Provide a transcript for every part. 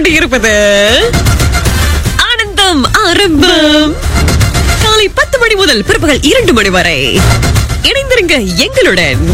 கொண்டு இருப்பது ஆனந்தம் ஆரம்பம் காலை பத்து மணி முதல் பிற்பகல் இரண்டு மணி வரை இணைந்திருங்க எங்களுடன்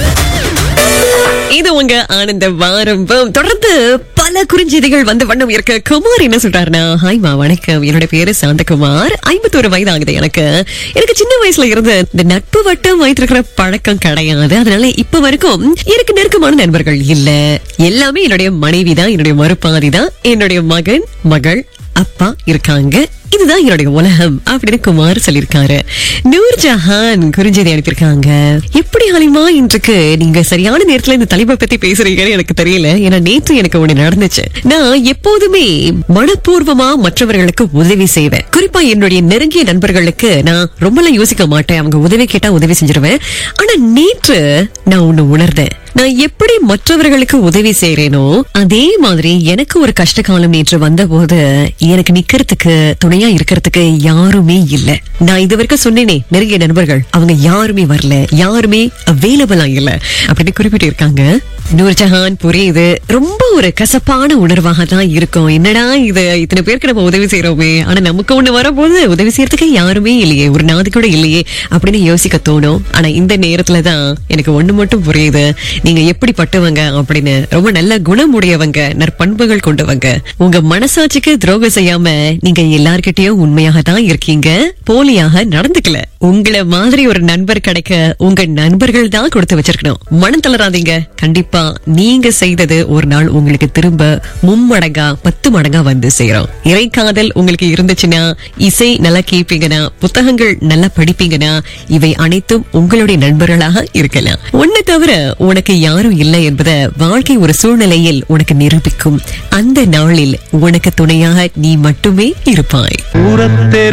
இது உங்க ஆனந்த வாரம்பம் தொடர்ந்து பல குறுஞ்செய்திகள் வந்து வண்ணம் இருக்க குமார் என்ன சொல்றாருன்னா ஹாய்மா வணக்கம் என்னோட பேரு சாந்தகுமார் ஐம்பத்தோரு வயது ஆகுது எனக்கு எனக்கு சின்ன வயசுல இருந்து இந்த நட்பு வட்டம் வைத்திருக்கிற பழக்கம் கிடையாது அதனால இப்ப வரைக்கும் எனக்கு நெருக்கமான நண்பர்கள் இல்ல எல்லாமே என்னுடைய மனைவி தான் என்னுடைய மறுபாதி தான் என்னுடைய மகன் மகள் அப்பா இருக்காங்க இதுதான் என்னுடைய உலகம் அப்படின்னு குமார் சொல்லிருக்காரு நூர் ஜஹான் குறுஞ்செய்தி அனுப்பியிருக்காங்க எப்படி ஹலிமா இன்றைக்கு நீங்க சரியான நேரத்துல இந்த தலைப்பை பத்தி பேசுறீங்கன்னு எனக்கு தெரியல ஏன்னா நேற்று எனக்கு ஒண்ணு நடந்துச்சு நான் எப்போதுமே மனப்பூர்வமா மற்றவர்களுக்கு உதவி செய்வேன் குறிப்பா என்னுடைய நெருங்கிய நண்பர்களுக்கு நான் ரொம்பலாம் யோசிக்க மாட்டேன் அவங்க உதவி கேட்டா உதவி செஞ்சிருவேன் ஆனா நேற்று நான் ஒண்ணு உணர்ந்தேன் நான் எப்படி மற்றவர்களுக்கு உதவி செய்யறேனோ அதே மாதிரி எனக்கு ஒரு கஷ்ட காலம் நேற்று வந்த போது எனக்கு நிக்கிறதுக்கு துணையா இருக்கிறதுக்கு யாருமே இல்ல நான் இது வரைக்கும் சொன்னேனே நெருங்கிய நண்பர்கள் அவங்க யாருமே வரல யாருமே அவைலபிளா இல்ல அப்படின்னு குறிப்பிட்டு இருக்காங்க நூர்ஜஹான் புரியுது ரொம்ப ஒரு கசப்பான உணர்வாக தான் இருக்கும் என்னடா இது இத்தனை பேருக்கு நம்ம உதவி செய்யறோமே ஆனா நமக்கு ஒண்ணு வரும்போது உதவி செய்யறதுக்கு யாருமே இல்லையே ஒரு நாது கூட இல்லையே அப்படின்னு யோசிக்க தோணும் ஆனா இந்த நேரத்துல தான் எனக்கு ஒண்ணு மட்டும் புரியுது நீங்க எப்படிப்பட்டவங்க அப்படின்னு ரொம்ப நல்ல குணமுடையவங்க நற்பண்புகள் கொண்டவங்க உங்க மனசாட்சிக்கு துரோகம் செய்யாம நீங்க எல்லார்கிட்டயும் உண்மையாக தான் இருக்கீங்க போலியாக நடந்துக்கல உங்களை மாதிரி ஒரு நண்பர் கிடைக்க உங்க நண்பர்கள் தான் கொடுத்து வச்சிருக்கணும் மனம் தளராதீங்க கண்டிப்பா நீங்க செய்தது ஒரு நாள் உங்களுக்கு திரும்ப மும்மடங்கா பத்து மடங்கா வந்து சேரும் இறைக்காதல் உங்களுக்கு இருந்துச்சுன்னா இசை நல்லா கேட்பீங்கன்னா புத்தகங்கள் நல்லா படிப்பீங்கன்னா இவை அனைத்தும் உங்களுடைய நண்பர்களாக இருக்கலாம் ஒண்ணு தவிர உனக்கு யாரும் இல்லை என்பதை வாழ்க்கை ஒரு சூழ்நிலையில் உனக்கு நிரூபிக்கும் அந்த நாளில் உனக்கு துணையாக நீ மட்டுமே இருப்பாய் தூரத்தே